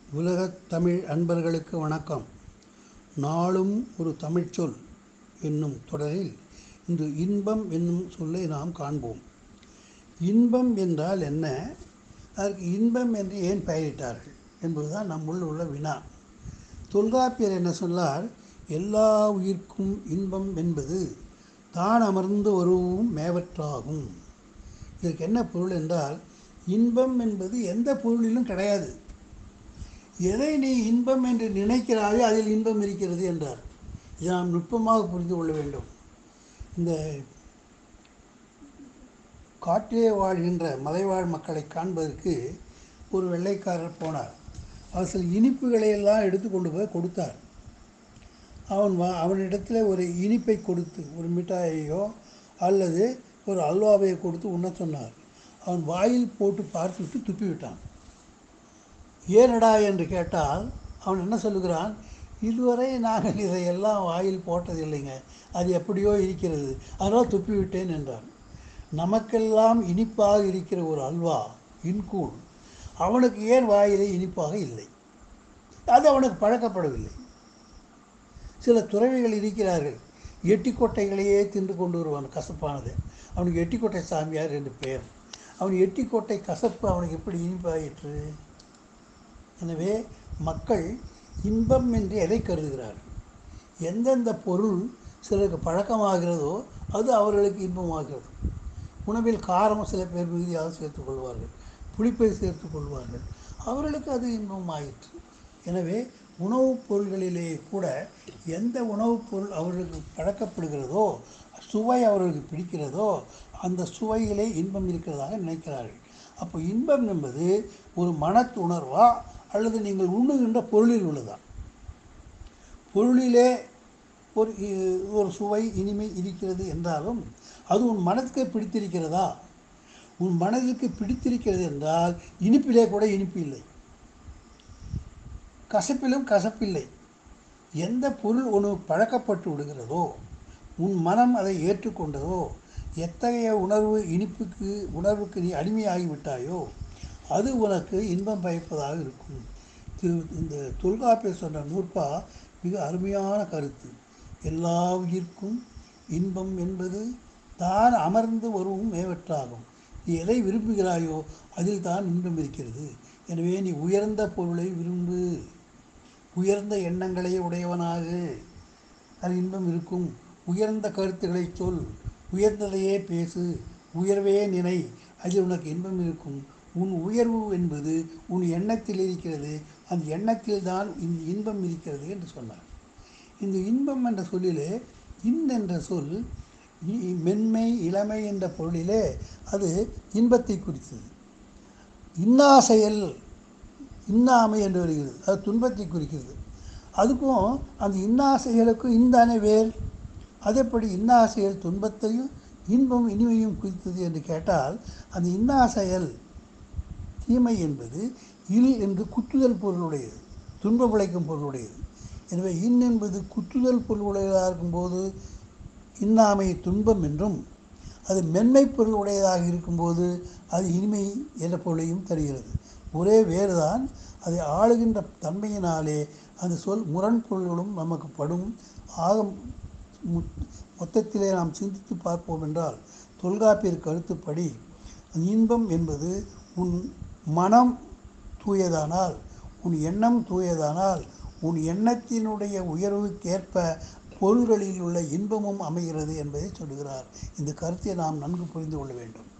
உலகத் தமிழ் அன்பர்களுக்கு வணக்கம் நாளும் ஒரு தமிழ்ச்சொல் என்னும் தொடரில் இன்று இன்பம் என்னும் சொல்லை நாம் காண்போம் இன்பம் என்றால் என்ன அதற்கு இன்பம் என்று ஏன் பெயரிட்டார்கள் என்பதுதான் நம்முள் உள்ள வினா தொல்காப்பியர் என்ன சொன்னார் எல்லா உயிர்க்கும் இன்பம் என்பது தான் அமர்ந்து வருவும் மேவற்றாகும் இதற்கு என்ன பொருள் என்றால் இன்பம் என்பது எந்த பொருளிலும் கிடையாது எதை நீ இன்பம் என்று நினைக்கிறாயோ அதில் இன்பம் இருக்கிறது என்றார் இதை நாம் நுட்பமாக புரிந்து கொள்ள வேண்டும் இந்த காட்டிலே வாழ்கின்ற மலைவாழ் மக்களை காண்பதற்கு ஒரு வெள்ளைக்காரர் போனார் அவர் சில இனிப்புகளை எல்லாம் எடுத்து கொண்டு போய் கொடுத்தார் அவன் வா அவனிடத்தில் ஒரு இனிப்பை கொடுத்து ஒரு மிட்டாயையோ அல்லது ஒரு அல்வாவை கொடுத்து உண்ண சொன்னார் அவன் வாயில் போட்டு பார்த்துவிட்டு துப்பிவிட்டான் ஏனடா என்று கேட்டால் அவன் என்ன சொல்லுகிறான் இதுவரை நாங்கள் இதையெல்லாம் வாயில் போட்டதில்லைங்க அது எப்படியோ இருக்கிறது அதனால் துப்பிவிட்டேன் என்றான் நமக்கெல்லாம் இனிப்பாக இருக்கிற ஒரு அல்வா இன்கூழ் அவனுக்கு ஏன் வாயிலே இனிப்பாக இல்லை அது அவனுக்கு பழக்கப்படவில்லை சில துறவிகள் இருக்கிறார்கள் எட்டிக்கொட்டைகளையே தின்று கொண்டு வருவான் கசப்பானது அவனுக்கு எட்டிக்கொட்டை சாமியார் என்று பெயர் அவன் எட்டிக்கொட்டை கசப்பு அவனுக்கு எப்படி இனிப்பாயிற்று எனவே மக்கள் இன்பம் என்று எதை கருதுகிறார்கள் எந்தெந்த பொருள் சிலருக்கு பழக்கமாகிறதோ அது அவர்களுக்கு இன்பமாகிறது உணவில் காரம் சில பேர் மிகுதியாக சேர்த்துக் கொள்வார்கள் புளிப்பை சேர்த்துக் கொள்வார்கள் அவர்களுக்கு அது இன்பமாயிற்று எனவே உணவுப் பொருள்களிலே கூட எந்த உணவுப் பொருள் அவர்களுக்கு பழக்கப்படுகிறதோ சுவை அவர்களுக்கு பிடிக்கிறதோ அந்த சுவையிலே இன்பம் இருக்கிறதாக நினைக்கிறார்கள் அப்போ இன்பம் என்பது ஒரு மனத்து உணர்வா அல்லது நீங்கள் உண்ணுகின்ற பொருளில் உள்ளதா பொருளிலே ஒரு ஒரு சுவை இனிமை இருக்கிறது என்றாலும் அது உன் மனதுக்கு பிடித்திருக்கிறதா உன் மனதிற்கு பிடித்திருக்கிறது என்றால் இனிப்பிலே கூட இனிப்பு இல்லை கசப்பிலும் கசப்பில்லை எந்த பொருள் உனக்கு பழக்கப்பட்டு விடுகிறதோ உன் மனம் அதை ஏற்றுக்கொண்டதோ எத்தகைய உணர்வு இனிப்புக்கு உணர்வுக்கு நீ அடிமையாகிவிட்டாயோ அது உனக்கு இன்பம் பயப்பதாக இருக்கும் இந்த தொல்காப்பியர் சொன்ன நூற்பா மிக அருமையான கருத்து எல்லா உயிர்க்கும் இன்பம் என்பது தான் அமர்ந்து வருவும் மேவற்றாகும் நீ எதை விரும்புகிறாயோ அதில் தான் இன்பம் இருக்கிறது எனவே நீ உயர்ந்த பொருளை விரும்பு உயர்ந்த எண்ணங்களை உடையவனாக அது இன்பம் இருக்கும் உயர்ந்த கருத்துக்களை சொல் உயர்ந்ததையே பேசு உயர்வே நினை அதில் உனக்கு இன்பம் இருக்கும் உன் உயர்வு என்பது உன் எண்ணத்தில் இருக்கிறது அந்த எண்ணத்தில் தான் இன்பம் இருக்கிறது என்று சொன்னார் இந்த இன்பம் என்ற சொல்லிலே இன் என்ற சொல் மென்மை இளமை என்ற பொருளிலே அது இன்பத்தை குறித்தது இன்னா செயல் இன்னாமை என்று வருகிறது அது துன்பத்தை குறிக்கிறது அதுக்கும் அந்த இன்னா செயலுக்கும் இந்தானே வேர் அதேபடி இன்னா செயல் துன்பத்தையும் இன்பம் இனிமையும் குறித்தது என்று கேட்டால் அந்த இன்னா செயல் தீமை என்பது இல் என்று குத்துதல் பொருளுடையது துன்பம் விளைக்கும் பொருளுடையது எனவே இன் என்பது குத்துதல் பொருளுடையதாக இருக்கும்போது இன்னாமை துன்பம் என்றும் அது மென்மை பொருளுடையதாக இருக்கும்போது அது இனிமை என்ற பொருளையும் தருகிறது ஒரே வேறுதான் அதை ஆளுகின்ற தன்மையினாலே அந்த சொல் முரண் பொருள்களும் நமக்கு படும் ஆக மொத்தத்திலே நாம் சிந்தித்து பார்ப்போம் என்றால் தொல்காப்பியர் கருத்துப்படி இன்பம் என்பது உன் மனம் தூயதானால் உன் எண்ணம் தூயதானால் உன் எண்ணத்தினுடைய உயர்வுக்கேற்ப பொருள்களில் உள்ள இன்பமும் அமைகிறது என்பதை சொல்கிறார் இந்த கருத்தை நாம் நன்கு புரிந்து கொள்ள வேண்டும்